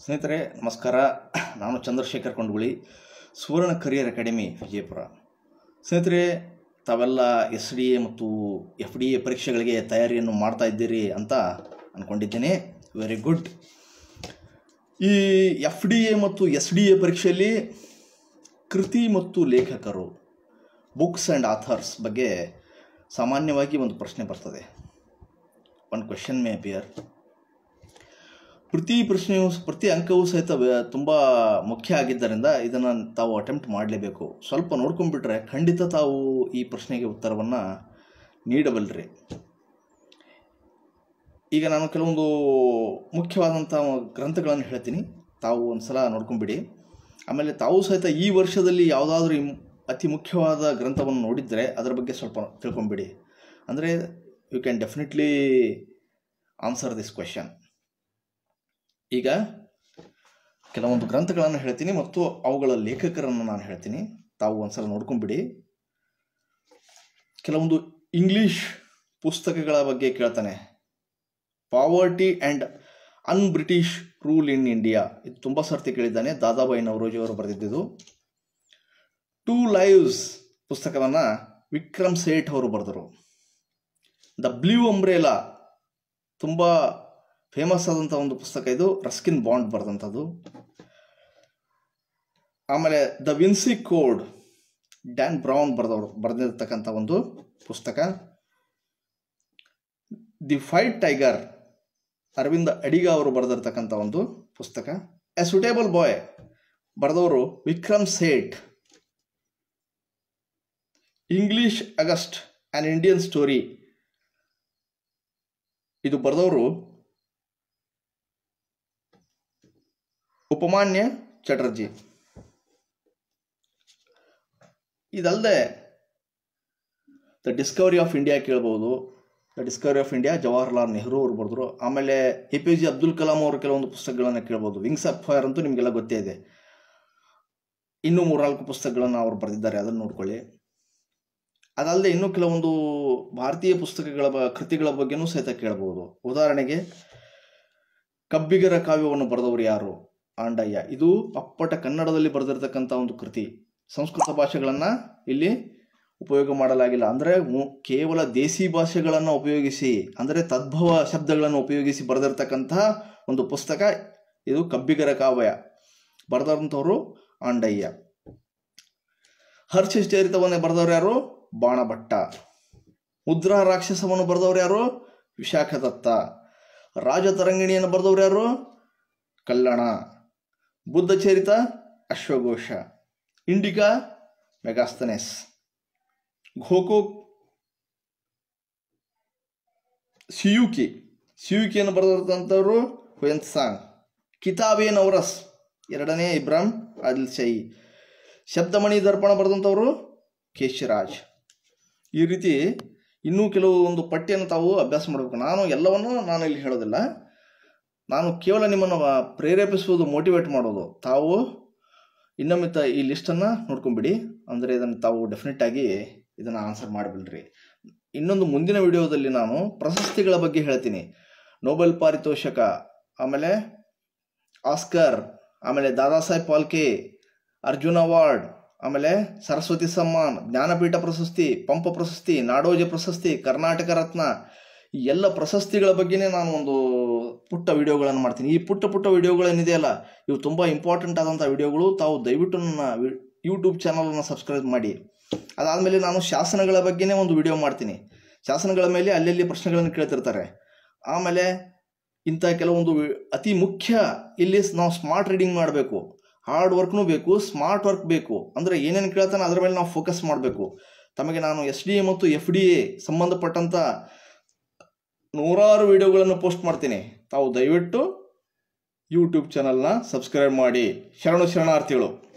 ಸ್ನೇಹಿತರೆ ನಮಸ್ಕಾರ ನಾನು ಚಂದ್ರಶೇಖರ್ ಕೊಂಡ್ಗುಳಿ ಸುವರ್ಣ ಕರಿಯರ್ ಅಕಾಡೆಮಿ ವಿಜಯಪುರ ಸ್ನೇಹಿತರೆ ತಾವೆಲ್ಲ ಎಸ್ ಡಿ ಎ ಮತ್ತು ಎಫ್ ಡಿ ಎ ಪರೀಕ್ಷೆಗಳಿಗೆ ತಯಾರಿಯನ್ನು ಮಾಡ್ತಾ ಇದ್ದೀರಿ ಅಂತ ಅಂದ್ಕೊಂಡಿದ್ದೇನೆ ವೆರಿ ಗುಡ್ ಈ ಎಫ್ ಡಿ ಎ ಮತ್ತು ಎಸ್ ಡಿ ಎ ಪರೀಕ್ಷೆಯಲ್ಲಿ ಕೃತಿ ಮತ್ತು ಲೇಖಕರು ಬುಕ್ಸ್ ಆ್ಯಂಡ್ ಆಥರ್ಸ್ ಬಗ್ಗೆ ಸಾಮಾನ್ಯವಾಗಿ ಒಂದು ಪ್ರಶ್ನೆ ಬರ್ತದೆ ಒನ್ ಕ್ವೆಶನ್ ಮೇ ಅಪಿಯರ್ ಪ್ರತಿ ಪ್ರಶ್ನೆಯು ಪ್ರತಿ ಅಂಕವೂ ಸಹಿತ ತುಂಬ ಮುಖ್ಯ ಆಗಿದ್ದರಿಂದ ಇದನ್ನು ತಾವು ಅಟೆಂಪ್ಟ್ ಮಾಡಲೇಬೇಕು ಸ್ವಲ್ಪ ನೋಡ್ಕೊಂಡ್ಬಿಟ್ರೆ ಖಂಡಿತ ತಾವು ಈ ಪ್ರಶ್ನೆಗೆ ಉತ್ತರವನ್ನು ನೀಡಬಲ್ಲರಿ ಈಗ ನಾನು ಕೆಲವೊಂದು ಮುಖ್ಯವಾದಂಥ ಗ್ರಂಥಗಳನ್ನು ಹೇಳ್ತೀನಿ ತಾವು ಒಂದು ಸಲ ನೋಡ್ಕೊಂಬಿಡಿ ಆಮೇಲೆ ತಾವು ಸಹಿತ ಈ ವರ್ಷದಲ್ಲಿ ಯಾವುದಾದ್ರೂ ಇಮ್ ಅತಿ ಮುಖ್ಯವಾದ ಗ್ರಂಥವನ್ನು ನೋಡಿದರೆ ಅದರ ಬಗ್ಗೆ ಸ್ವಲ್ಪ ತಿಳ್ಕೊಂಬಿಡಿ ಅಂದರೆ you can definitely answer this question ಈಗ ಕೆಲವೊಂದು ಗ್ರಂಥಗಳನ್ನು ಹೇಳ್ತೀನಿ ಮತ್ತು ಅವುಗಳ ಲೇಖಕರನ್ನು ನಾನು ಹೇಳ್ತೀನಿ ತಾವು ಒಂದ್ಸಲ ನೋಡ್ಕೊಂಬಿಡಿ ಕೆಲವೊಂದು ಇಂಗ್ಲಿಷ್ ಪುಸ್ತಕಗಳ ಬಗ್ಗೆ ಕೇಳ್ತಾನೆ poverty and un British rule in India ಇದು ತುಂಬ ಸರ್ತಿ ಕೇಳಿದ್ದಾನೆ ದಾದಾಬಾಯಿ ನವರೋಜಿ ಅವರು ಬರೆದಿದ್ದು ಟೂ ಲೈವ್ಸ್ ಪುಸ್ತಕವನ್ನು ವಿಕ್ರಮ್ ಸೇಠ್ ಅವರು ಬರೆದರು ದ ಬ್ಲೂ ಅಂಬ್ರೇಲಾ ತುಂಬ ಫೇಮಸ್ ಆದಂಥ ಒಂದು ಪುಸ್ತಕ ಇದು ರಸ್ಕಿನ್ ಬಾಂಡ್ ಬರೆದಂಥದ್ದು ಆಮೇಲೆ da Vinci code Dan Brown ಬರೆದವರು ಬರೆದಿರ್ತಕ್ಕಂಥ ಒಂದು ಪುಸ್ತಕ the fight tiger Aravind Adiga ಅವರು ಬರೆದಿರ್ತಕ್ಕಂಥ ಒಂದು ಪುಸ್ತಕ ಎ ಸುಟೇಬಲ್ ಬಾಯ್ ಬರೆದವರು Vikram Seth English August an Indian story ಇದು ಬರೆದವರು ಉಪಮಾನ್ಯ ಚಟರ್ಜಿ ಇದಲ್ಲದೆ ದ ಡಿಸ್ಕವರಿ ಆಫ್ ಇಂಡಿಯಾ ಕೇಳ್ಬೋದು the discovery of India Jawaharlal Nehru ಅವರು ಬರೆದ್ರು ಆಮೇಲೆ A P J Abdul Kalam ಅವರು ಕೆಲವೊಂದು ಪುಸ್ತಕಗಳನ್ನು ಕೇಳ್ಬೋದು ವಿಂಗ್ಸ್ ಆಫ್ ಫೈರ್ ಅಂತೂ ನಿಮಗೆಲ್ಲ ಗೊತ್ತೇ ಇದೆ ಇನ್ನೂ ಮೂರ್ನಾಲ್ಕು ಪುಸ್ತಕಗಳನ್ನು ಅವರು ಬರೆದಿದ್ದಾರೆ ಅದನ್ನು ನೋಡ್ಕೊಳ್ಳಿ ಅದಲ್ಲದೆ ಇನ್ನೂ ಕೆಲವೊಂದು ಭಾರತೀಯ ಪುಸ್ತಕಗಳ ಬ ಕೃತಿಗಳ ಬಗ್ಗೆನೂ ಸಹಿತ ಕೇಳ್ಬೋದು ಉದಾಹರಣೆಗೆ ಕಬ್ಬಿಗರ ಕಾವ್ಯವನ್ನು ಬರೆದವರು ಯಾರು ಆಂಡಯ್ಯ ಇದು ಅಪ್ಪಟ ಕನ್ನಡದಲ್ಲಿ ಬರೆದಿರ್ತಕ್ಕಂಥ ಒಂದು ಕೃತಿ ಸಂಸ್ಕೃತ ಭಾಷೆಗಳನ್ನು ಇಲ್ಲಿ ಉಪಯೋಗ ಮಾಡಲಾಗಿಲ್ಲ ಅಂದರೆ ಕೇವಲ ದೇಸಿ ಭಾಷೆಗಳನ್ನು ಉಪಯೋಗಿಸಿ ಅಂದರೆ ತದ್ಭವ ಶಬ್ದಗಳನ್ನು ಉಪಯೋಗಿಸಿ ಬರೆದಿರ್ತಕ್ಕಂತಹ ಒಂದು ಪುಸ್ತಕ ಇದು ಕಬ್ಬಿಗರ ಕಾವ್ಯ ಬರೆದಂಥವರು ಆಂಡಯ್ಯ ಹರ್ಷ ಚರಿತವನ್ನೇ ಬರೆದವರು ಯಾರು ಬಾಣಭಟ್ಟ ಮುದ್ರಾ ರಾಕ್ಷಸವನ್ನು ಬರೆದವರು ಯಾರು ವಿಶಾಖದತ್ತ ರಾಜತರಂಗಿಣಿಯನ್ನು ಬರೆದವರು ಯಾರು ಕಲ್ಲಣ ಬುದ್ಧ ಚರಿತ ಅಶ್ವಘೋಷ ಇಂಡಿಕಾ ಮೆಗಾಸ್ತನೆಸ್ ಘೋಕೋ ಸಿಯುಕಿ ಸಿಯುಕಿಯನ್ನು ಬರೆದಂಥವರು ಹುಯಂತ್ ಸಾಂಗ್ ಕಿತಾಬೆ ನವರಸ್ ಎರಡನೇ ಇಬ್ರಾಹಿಂ ಆದಿಲ್ ಶೈ ಶಬ್ದಮಣಿ ದರ್ಪಣ ಬರೆದಂಥವರು ಕೇಶರಾಜ್ ಈ ರೀತಿ ಇನ್ನೂ ಕೆಲವು ಒಂದು ಪಟ್ಟಿಯನ್ನು ತಾವು ಅಭ್ಯಾಸ ಮಾಡಬೇಕು ನಾನು ಎಲ್ಲವನ್ನೂ ನಾನು ಇಲ್ಲಿ ಹೇಳೋದಿಲ್ಲ ನಾನು ಕೇವಲ ನಿಮ್ಮನ್ನು ಪ್ರೇರೇಪಿಸುವುದು ಮೋಟಿವೇಟ್ ಮಾಡೋದು ತಾವು ಇನ್ನೊಮ್ಮೆ ತ ಈ ಲಿಸ್ಟನ್ನು ನೋಡ್ಕೊಂಬಿಡಿ ಅಂದರೆ ಇದನ್ನು ತಾವು ಡೆಫಿನೆಟ್ ಆಗಿ ಇದನ್ನು ಆನ್ಸರ್ ಮಾಡಬಿಡ್ರಿ ಇನ್ನೊಂದು ಮುಂದಿನ ವಿಡಿಯೋದಲ್ಲಿ ನಾನು ಪ್ರಶಸ್ತಿಗಳ ಬಗ್ಗೆ ಹೇಳ್ತೀನಿ ನೊಬೆಲ್ ಪಾರಿತೋಷಕ ಆಮೇಲೆ ಆಸ್ಕರ್ ಆಮೇಲೆ ದಾದಾ ಸಾಹೇಬ್ ಪಾಲ್ಕೆ ಅರ್ಜುನ್ ಅವಾರ್ಡ್ ಆಮೇಲೆ ಸರಸ್ವತಿ ಸಮ್ಮಾನ್ ಜ್ಞಾನಪೀಠ ಪ್ರಶಸ್ತಿ ಪಂಪ ಪ್ರಶಸ್ತಿ ನಾಡೋಜ ಪ್ರಶಸ್ತಿ ಕರ್ನಾಟಕ ರತ್ನ ಈ ಎಲ್ಲ ಪ್ರಶಸ್ತಿಗಳ ಬಗ್ಗೆನೇ ನಾನು ಒಂದು ಪುಟ್ಟ ವಿಡಿಯೋಗಳನ್ನು ಮಾಡ್ತೀನಿ ಈ ಪುಟ್ಟ ಪುಟ್ಟ ವಿಡಿಯೋಗಳೇನಿದೆಯಲ್ಲ ಇವು ತುಂಬ ಇಂಪಾರ್ಟೆಂಟ್ ಆದಂಥ ವಿಡಿಯೋಗಳು ತಾವು ದಯವಿಟ್ಟು ನನ್ನ ಯೂಟ್ಯೂಬ್ ಚಾನಲನ್ನು ಸಬ್ಸ್ಕ್ರೈಬ್ ಮಾಡಿ ಅದಾದಮೇಲೆ ನಾನು ಶಾಸನಗಳ ಬಗ್ಗೆನೇ ಒಂದು ವಿಡಿಯೋ ಮಾಡ್ತೀನಿ ಶಾಸನಗಳ ಮೇಲೆ ಅಲ್ಲಲ್ಲಿ ಪ್ರಶ್ನೆಗಳನ್ನು ಕೇಳ್ತಿರ್ತಾರೆ ಆಮೇಲೆ ಇಂಥ ಕೆಲವೊಂದು ಅತಿ ಮುಖ್ಯ ಇಲ್ಲಿ ನಾವು ಸ್ಮಾರ್ಟ್ ರೀಡಿಂಗ್ ಮಾಡಬೇಕು ಹಾರ್ಡ್ ವರ್ಕ್ನೂ ಬೇಕು ಸ್ಮಾರ್ಟ್ ವರ್ಕ್ ಬೇಕು ಅಂದರೆ ಏನೇನು ಕೇಳ್ತಾನೆ ಅದರ ಮೇಲೆ ನಾವು ಫೋಕಸ್ ಮಾಡಬೇಕು ತಮಗೆ ನಾನು ಎಸ್ ಡಿ ಎ ಮತ್ತು ಎಫ್ ಡಿ ಎ ಸಂಬಂಧಪಟ್ಟಂಥ ನೂರಾರು ವಿಡಿಯೋಗಳನ್ನು ಪೋಸ್ಟ್ ಮಾಡ್ತೀನಿ ತಾವು ದಯವಿಟ್ಟು ಯೂಟ್ಯೂಬ್ ಚಾನಲ್ನ ಸಬ್ಸ್ಕ್ರೈಬ್ ಮಾಡಿ ಶರಣು ಶರಣಾರ್ಥಿಗಳು